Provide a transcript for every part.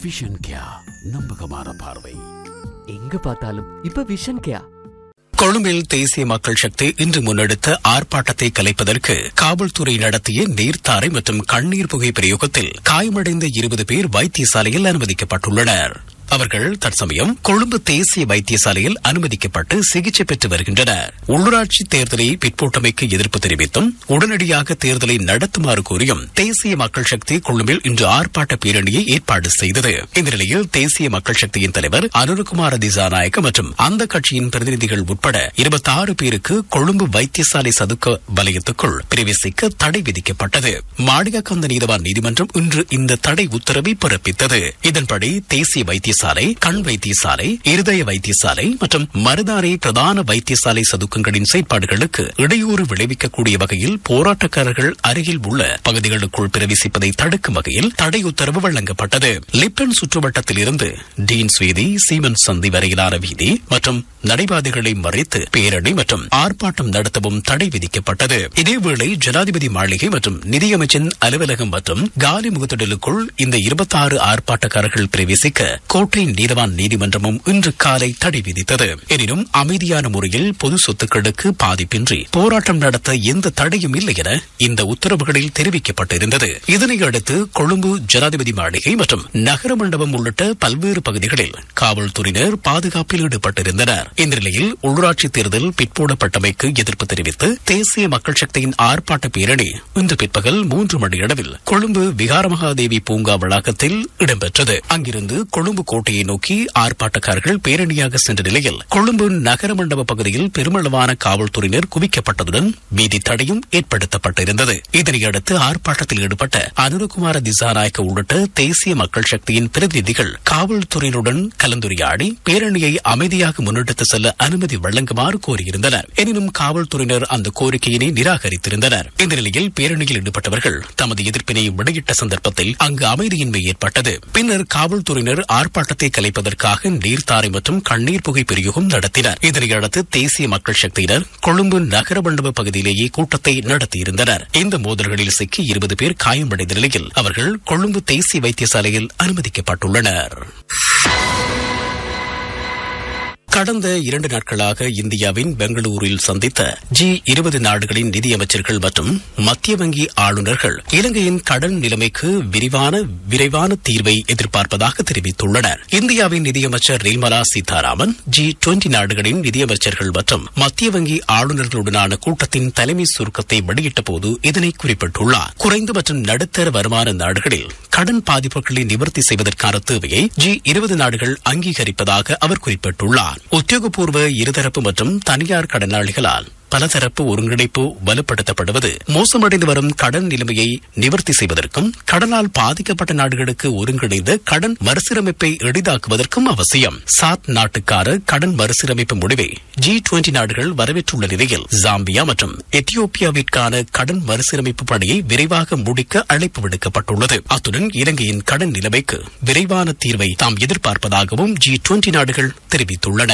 vision கியா நம்பகமான பார்வை எங்க பார்த்தாலும் இப்ப விஷன் கேயா கொழும்பில் தேசிய மக்கள் சக்தி இன்று முன்னெடுத்த ஆர்ப்பாட்டத்தை கலைப்பதற்கு காவல்துறை நடத்திய நீர்த்தாரை மற்றும் கண்ணீர் புகை பிரயோகத்தில் காயமடைந்த இருபது பேர் வைத்தியசாலையில் அனுமதிக்கப்பட்டுள்ளனர் அவர்கள் தற்சமயம் கொழும்பு தேசிய வைத்தியசாலையில் அனுமதிக்கப்பட்டு சிகிச்சை பெற்று வருகின்றனர் உள்ளூராட்சி தேர்தலை பிற்போட்டமைக்கு எதிர்ப்பு தெரிவித்தும் உடனடியாக தேர்தலை நடத்துமாறு கோரியும் தேசிய மக்கள் சக்தி கொழும்பில் இன்று ஆர்ப்பாட்ட பேரணியை ஏற்பாடு செய்தது இந்த நிலையில் தேசிய மக்கள் சக்தியின் தலைவர் அனுரகுமார திசாநாயக்க மற்றும் அந்த கட்சியின் பிரதிநிதிகள் உட்பட இருபத்தி ஆறு பேருக்கு கொழும்பு வைத்தியசாலை சதுக்க வலயத்துக்குள் பிரவேசிக்க தடை விதிக்கப்பட்டது மாளிகாக்கந்த நீதவான் நீதிமன்றம் இன்று இந்த தடை உத்தரவை பிறப்பித்தது இதன்படி தேசிய வைத்தியசாலை கண் வைத்தியசாலை இருதய வைத்தியசாலை மற்றும் மருதாரை பிரதான வைத்தியசாலை சதுக்கங்களின் செயற்பாடுகளுக்கு இடையூறு விளைவிக்கக்கூடிய வகையில் போராட்டக்காரர்கள் அருகில் உள்ள பகுதிகளுக்குள் பிரவேசிப்பதை தடுக்கும் வகையில் தடை உத்தரவு வழங்கப்பட்டது லிப்டன் சுற்றுவட்டத்தில் இருந்து டீன்ஸ் வீதி சீமன் சந்தி வரையிலான வீதி மற்றும் நடைபாதைகளை மறைத்து பேரணி மற்றும் ஆர்ப்பாட்டம் நடத்தவும் தடை விதிக்கப்பட்டது இதேவேளை ஜனாதிபதி மாளிகை மற்றும் நிதியமைச்சின் அலுவலகம் மற்றும் காலி முகத்திடலுக்குள் இந்த இருபத்தாறு ஆர்ப்பாட்டக்காரர்கள் பிரவேசிக்க கோட்டை நீதவான் நீதிமன்றமும் இன்று காலை தடை விதித்தது எனினும் அமைதியான முறையில் பொது சொத்துக்களுக்கு பாதிப்பின்றி போராட்டம் நடத்த எந்த தடையும் இல்லை என இந்த உத்தரவுகளில் தெரிவிக்கப்பட்டிருந்தது இதனை அடுத்து கொழும்பு ஜனாதிபதி மாளிகை மற்றும் நகர மண்டபம் உள்ளிட்ட பல்வேறு பகுதிகளில் காவல்துறையினர் பாதுகாப்பில் ஈடுபட்டிருந்தனர் இந்த நிலையில் உள்ளூராட்சி தேர்தல் பிற்போடப்பட்டமைக்கு எதிர்ப்பு தெரிவித்து தேசிய மக்கள் சக்தியின் ஆர்ப்பாட்ட பேரணி இன்று பிற்பகல் மூன்று மணியளவில் கொழும்பு விகாரமகாதேவி பூங்கா வளாகத்தில் இடம்பெற்றது அங்கிருந்து கொழும்பு கோட்டையை நோக்கி ஆர்ப்பாட்டக்காரர்கள் பேரணியாக சென்ற நிலையில் கொழும்பு நகர மண்டப பகுதியில் பெருமளவான காவல்துறையினர் குவிக்கப்பட்டதுடன் வீதி தடையும் ஏற்படுத்தப்பட்டிருந்தது இதனையடுத்து ஆர்ப்பாட்டத்தில் ஈடுபட்ட அனுரகுமார திசாநாயக்க உள்ளிட்ட தேசிய மக்கள் சக்தியின் பிரதிநிதிகள் காவல்துறையினருடன் கலந்துரையாடி பேரணியை அமைதியாக முன்னெடுத்து செல்ல அனுமதி வழங்குமாறு கோரியிருந்தனர் எனினும் காவல்துறையினர் அந்த கோரிக்கையினை நிராகரித்திருந்தனர் இந்த நிலையில் பேரணியில் ஈடுபட்டவர்கள் தமது எதிர்ப்பினை வெளியிட்ட சந்தர்ப்பத்தில் அங்கு அமைதியின்மை ஏற்பட்டது பின்னர் காவல்துறையினர் ஆர்ப்பாட்டத்தை கலைப்பதற்காக நீர்த்தாரை மற்றும் கண்ணீர் புகை பிரயோகம் நடத்தினர் இதனையடுத்து தேசிய மக்கள் சக்தியினர் கொழும்பு நகர மண்டப பகுதியிலேயே கூட்டத்தை நடத்தியிருந்தனர் இந்த மோதல்களில் சிக்கி இருபது பேர் காயமடைந்த நிலையில் அவர்கள் கொழும்பு தேசிய வைத்தியசாலையில் அனுமதிக்கப்பட்டுள்ளனர் கடந்த இரண்டு நாட்களாக இந்தியாவின் பெங்களூரில் சந்தித்த ஜி இருபது நாடுகளின் நிதியமைச்சர்கள் மற்றும் மத்திய வங்கி ஆளுநர்கள் இலங்கையின் கடன் நிலைமைக்கு விரிவான விரைவான தீர்வை எதிர்பார்ப்பதாக தெரிவித்துள்ளனர் இந்தியாவின் நிதியமைச்சர் நிர்மலா சீதாராமன் ஜி டுவெண்டி நாடுகளின் நிதியமைச்சர்கள் மற்றும் மத்திய வங்கி ஆளுநர்களுடனான கூட்டத்தின் தலைமை சுருக்கத்தை வெளியிட்ட போது இதனை குறிப்பிட்டுள்ளார் குறைந்த மற்றும் நடுத்தர வருமான நாடுகளில் கடன் பாதிப்புகளை நிவர்த்தி செய்வதற்கான தேவையை ஜி இருபது நாடுகள் அங்கீகரிப்பதாக அவர் குறிப்பிட்டுள்ளார் உத்தியோகபூர்வ இருதரப்பு மற்றும் தனியார் கடனாளிகளால் பலதரப்பு ஒருங்கிணைப்பு வலுப்படுத்தப்படுவது மோசமடைந்து வரும் கடன் நிலைமையை நிவர்த்தி செய்வதற்கும் கடனால் பாதிக்கப்பட்ட நாடுகளுக்கு ஒருங்கிணைந்த கடன் மறுசீரமைப்பை எளிதாக்குவதற்கும் அவசியம் சாத் நாட்டுக்கார கடன் மறுசீரமைப்பு முடிவை ஜி டுவெண்டி நாடுகள் வரவேற்றுள்ள நிலையில் ஜாம்பியா மற்றும் எத்தியோப்பியாவிற்கான கடன் மறுசீரமைப்பு பணியை விரைவாக முடிக்க அழைப்பு விடுக்கப்பட்டுள்ளது அத்துடன் இலங்கையின் கடன் நிலைமைக்கு விரைவான தீர்வை தாம் எதிர்பார்ப்பதாகவும் ஜி டுவெண்டி நாடுகள் தெரிவித்துள்ளன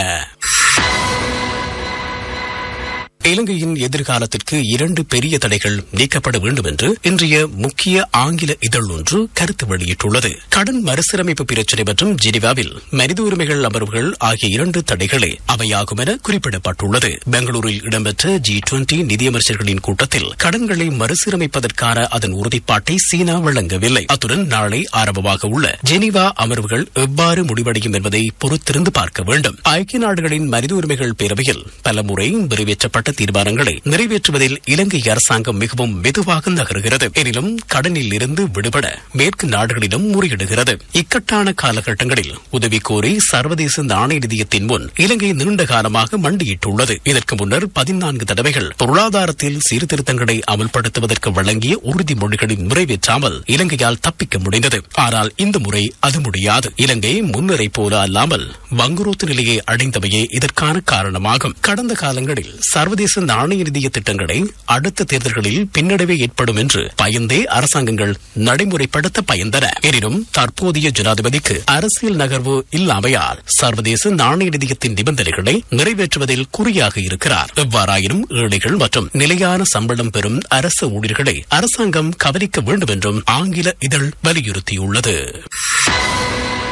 இலங்கையின் எதிர்காலத்திற்கு இரண்டு பெரிய தடைகள் நீக்கப்பட வேண்டும் என்று இன்றைய முக்கிய ஆங்கில இதழ் ஒன்று கருத்து வெளியிட்டுள்ளது கடன் மறுசீரமைப்பு பிரச்சினை மற்றும் ஜெனிவாவில் மனித உரிமைகள் அமர்வுகள் ஆகிய இரண்டு தடைகளே அவையாகும் என குறிப்பிடப்பட்டுள்ளது பெங்களூரில் இடம்பெற்ற ஜி டுவெண்டி நிதியமைச்சர்களின் கூட்டத்தில் கடன்களை மறுசீரமைப்பதற்கான அதன் உறுதிப்பாட்டை சீனா வழங்கவில்லை அத்துடன் நாளை ஆரம்பமாக உள்ள ஜெனிவா அமர்வுகள் எவ்வாறு முடிவடையும் என்பதை பொறுத்திருந்து பார்க்க வேண்டும் ஐக்கிய நாடுகளின் மனித உரிமைகள் பேரவையில் பலமுறை நிறைவேற்றப்பட்ட தீர்மானங்களை நிறைவேற்றுவதில் இலங்கை அரசாங்கம் மிகவும் மெதுவாக நகருகிறது எனினும் கடனில் இருந்து விடுபட மேற்கு நாடுகளிடம் முறையிடுகிறது இக்கட்டான காலகட்டங்களில் உதவி கோரி சர்வதேச நாணய நிதியத்தின் முன் இலங்கை நீண்ட காலமாக மண்டியிட்டுள்ளது இதற்கு முன்னர் பதினான்கு தடவைகள் பொருளாதாரத்தில் சீர்திருத்தங்களை அமல்படுத்துவதற்கு வழங்கிய உறுதிமொழிகளை நிறைவேற்றாமல் இலங்கையால் தப்பிக்க முடிந்தது ஆனால் இந்த முறை அது முடியாது இலங்கை முன்னரை போல அல்லாமல் வங்குரோத்து நிலையை அடைந்தமையே இதற்கான காரணமாகும் கடந்த காலங்களில் சர்வதேச நாணய நிதிய திட்டங்களை அடுத்த தேர்தல்களில் பின்னடைவே ஏற்படும் என்று பயந்தே அரசாங்கங்கள் நடைமுறைப்படுத்த பயந்தன எனினும் தற்போதைய ஜனாதிபதிக்கு அரசியல் நகர்வு இல்லாமையால் சர்வதேச நாணய நிதியத்தின் நிபந்தனைகளை நிறைவேற்றுவதில் குறியாக இருக்கிறார் எவ்வாறாயினும் ஏழைகள் மற்றும் நிலையான சம்பளம் பெறும் அரசு ஊழியர்களை அரசாங்கம் கவனிக்க வேண்டும் என்றும் ஆங்கில இதழ் வலியுறுத்தியுள்ளது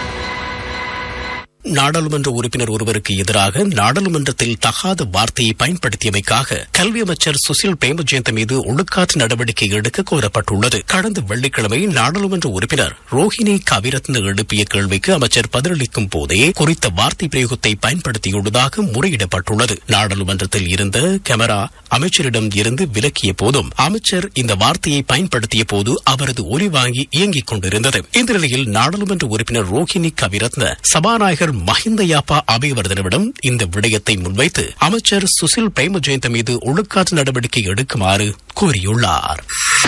நாடாளுமன்ற உறுப்பினர் ஒருவருக்கு எதிராக நாடாளுமன்றத்தில் தகாத வார்த்தையை பயன்படுத்தியமைக்காக கல்வி அமைச்சர் சுசில் பிரேமஜெயந்த் மீது ஒழுக்காற்று நடவடிக்கை எடுக்க கோரப்பட்டுள்ளது கடந்த வெள்ளிக்கிழமை நாடாளுமன்ற உறுப்பினர் ரோஹிணி கவிரத்ன எழுப்பிய கேள்விக்கு அமைச்சர் பதிலளிக்கும் போதே குறித்த வார்த்தை பிரயோகத்தை பயன்படுத்தியுள்ளதாக முறையிடப்பட்டுள்ளது நாடாளுமன்றத்தில் இருந்த கேமரா அமைச்சரிடம் இருந்து விலக்கிய போதும் அமைச்சர் இந்த வார்த்தையை பயன்படுத்திய போது அவரது ஒலி வாங்கி இயங்கிக் கொண்டிருந்தது இந்த நிலையில் நாடாளுமன்ற உறுப்பினர் ரோஹிணி கவிரத்ன சபாநாயகர் மஹிந்த யாப்பா அபிவர்தனவிடம் இந்த விடயத்தை முன்வைத்து அமைச்சர் சுசில் பிரேமஜெயந்த மீது ஒழுக்காற்று நடவடிக்கை எடுக்குமாறு கூறியுள்ளார்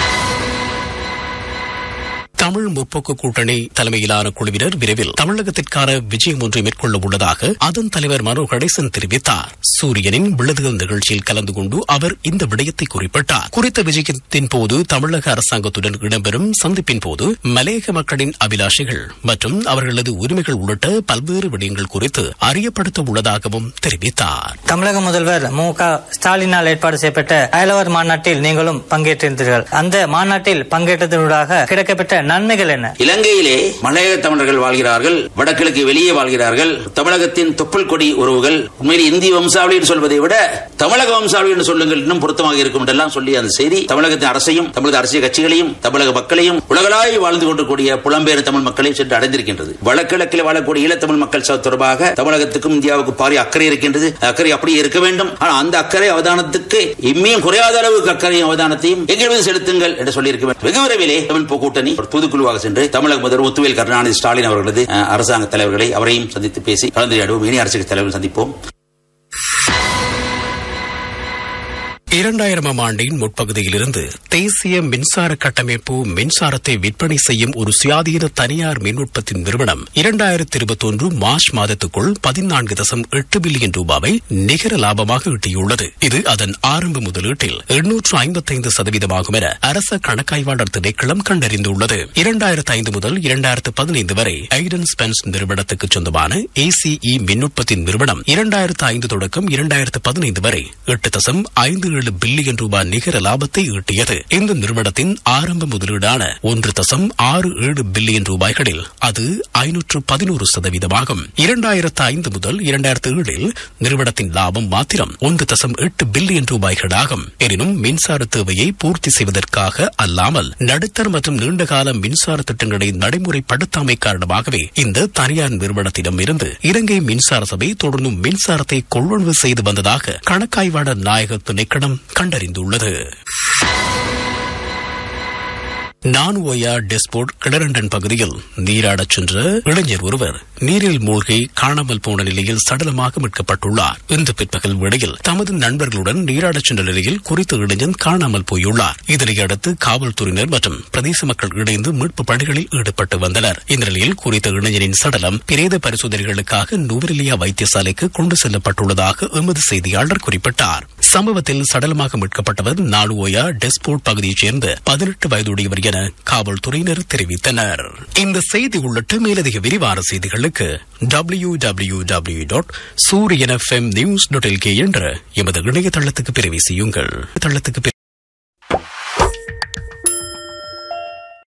தமிழ் முற்போக்கு கூட்டணி தலைமையிலான குழுவினர் விரைவில் தமிழகத்திற்கான விஜயம் ஒன்றை மேற்கொள்ள உள்ளதாக அதன் தலைவர் மனோ கணேசன் தெரிவித்தார் சூரியனின் விழுதுகள் நிகழ்ச்சியில் கலந்து கொண்டு அவர் இந்த விடயத்தை குறிப்பிட்டார் குறித்த விஜயத்தின் போது தமிழக அரசாங்கத்துடன் இடம்பெறும் சந்திப்பின் போது மலையக மக்களின் அபிலாஷைகள் மற்றும் அவர்களது உரிமைகள் உள்ளிட்ட பல்வேறு விடயங்கள் குறித்து அறியப்படுத்த உள்ளதாகவும் தெரிவித்தார் தமிழக முதல்வர் மு க ஸ்டாலினால் ஏற்பாடு செய்யப்பட்ட அயலவர் மாநாட்டில் நீங்களும் பங்கேற்றிருந்தீர்கள் அந்த மாநாட்டில் பங்கேற்றதனூடாக கிடைக்கப்பட்ட நன்மைகள் என்ன இலங்கையிலே மலையக தமிழர்கள் வாழ்கிறார்கள் வடகிழக்கு வெளியே வாழ்கிறார்கள் தமிழகத்தின் தொப்புள் கொடி உறவுகள் உண்மையில் இந்திய வம்சாவளி என்று சொல்வதை விட தமிழக வம்சாவளி என்று சொல்லுங்கள் இன்னும் பொருத்தமாக இருக்கும் என்றெல்லாம் சொல்லி அந்த செய்தி தமிழகத்தின் அரசையும் தமிழக அரசியல் கட்சிகளையும் தமிழக மக்களையும் உலகளாய் வாழ்ந்து கொண்டிருக்கூடிய புலம்பெயர் தமிழ் மக்களையும் சென்று அடைந்திருக்கின்றது வடகிழக்கில் வாழக்கூடிய ஈழத்தமிழ் மக்கள் ச- தொடர்பாக தமிழகத்துக்கும் இந்தியாவுக்கு பாரிய அக்கறை இருக்கின்றது அக்கறை அப்படியே இருக்க வேண்டும் ஆனால் அந்த அக்கறை அவதானத்துக்கு இம்மியும் குறையாத அளவுக்கு அக்கறையும் அவதானத்தையும் எங்கள் மீது செலுத்துங்கள் என்று சொல்லியிருக்க வேண்டும் வெகு விரைவிலே தமிழ் போ- கூட்டணி ஒரு பொதுக்குழுவாக சென்று தமிழக முதல்வர் முத்துவேல் கருணாநிதி ஸ்டாலின் அவர்களது அஹ், அரசாங்க தலைவர்களை அவரையும் சந்தித்து பேசி கலந்துரையாடுவோம் இனி அரசியல் தலைவர்கள் சந்திப்போம் இரண்டாயிரமாம் ஆண்டின் முற்பகுதியிலிருந்து தேசிய மின்சார கட்டமைப்பு மின்சாரத்தை விற்பனை செய்யும் ஒரு சுயாதீன தனியார் மின் உற்பத்தி நிறுவனம் இரண்டாயிரத்தி இருபத்தி ஒன்று மார்ச் மாதத்துக்குள் பதினான்கு தசம் எட்டு பில்லியன் ரூபாவை நிகர லாபமாக ஈட்டியுள்ளது இது அதன் ஆரம்ப முதலீட்டில் எண்ணூற்று ஐம்பத்தைந்து சதவீதமாகும் என அரச கணக்காய்வாளர் திணைக்களம் கண்டறிந்துள்ளது இரண்டாயிரத்து ஐந்து முதல் இரண்டாயிரத்து பதினைந்து வரை ஐடன் ஸ்பென்ஸ் நிறுவனத்துக்கு சொந்தமான ஏசிஇ மின் உற்பத்தி நிறுவனம் இரண்டாயிரத்து ஐந்து தொடக்கம் இரண்டாயிரத்து பதினைந்து வரை எட்டு தசம் ஐந்து ஏழு பில்லியன் ரூபாய் நிகர லாபத்தை ஈட்டியது இந்த நிறுவனத்தின் ஆரம்ப முதலீடான ஒன்று தசம் ஆறு ஏழு பில்லியன் ரூபாய்களில் அது ஐநூற்று பதினோரு சதவீதமாகும் இரண்டாயிரத்து ஐந்து முதல் இரண்டாயிரத்து ஏழில் நிறுவனத்தின் லாபம் மாத்திரம் ஒன்று தசம் எட்டு பில்லியன் ரூபாய்களாகும் எனினும் மின்சார தேவையை பூர்த்தி செய்வதற்காக அல்லாமல் நடுத்தர மற்றும் நீண்டகால மின்சார திட்டங்களை நடைமுறைப்படுத்தாமை காரணமாகவே இந்த தனியார் நிறுவனத்திடம் இருந்து இலங்கை மின்சார சபை தொடர்ந்தும் மின்சாரத்தை கொள்வனவு செய்து வந்ததாக கணக்காய்வாளர் நாயக திணைக்களம் கண்டறிந்துள்ளது நானுவோயா டெஸ்போர்ட் கிடரண்டன் பகுதியில் நீராடச் சென்ற இளைஞர் ஒருவர் நீரில் மூழ்கி காணாமல் போன நிலையில் சடலமாக மீட்கப்பட்டுள்ளார் இன்று பிற்பகல் வேளையில் தமது நண்பர்களுடன் நீராடச் சென்ற நிலையில் குறித்த இளைஞன் காணாமல் போயுள்ளார் இதனையடுத்து காவல்துறையினர் மற்றும் பிரதேச மக்கள் இணைந்து மீட்பு பணிகளில் ஈடுபட்டு வந்தனர் இந்த நிலையில் குறித்த இளைஞரின் சடலம் பிரேத பரிசோதனைகளுக்காக நுவரெலியா வைத்தியசாலைக்கு கொண்டு செல்லப்பட்டுள்ளதாக எமது செய்தியாளர் குறிப்பிட்டார் சம்பவத்தில் சடலமாக மீட்கப்பட்டவர் நானுவோயா டெஸ்போர்ட் பகுதியைச் சேர்ந்த பதினெட்டு வயதுடையவர் என காவல்துறையினர் தெரிவித்தனர் இந்த செய்தி உள்ளிட்ட மேலதிக விரிவான செய்திகளுக்கு W W W dot Sooriyan FM news dot LK என்ற எமது இணையதளத்துக்கு பிரிவு செய்யுங்கள் தளத்துக்கு பிரிவு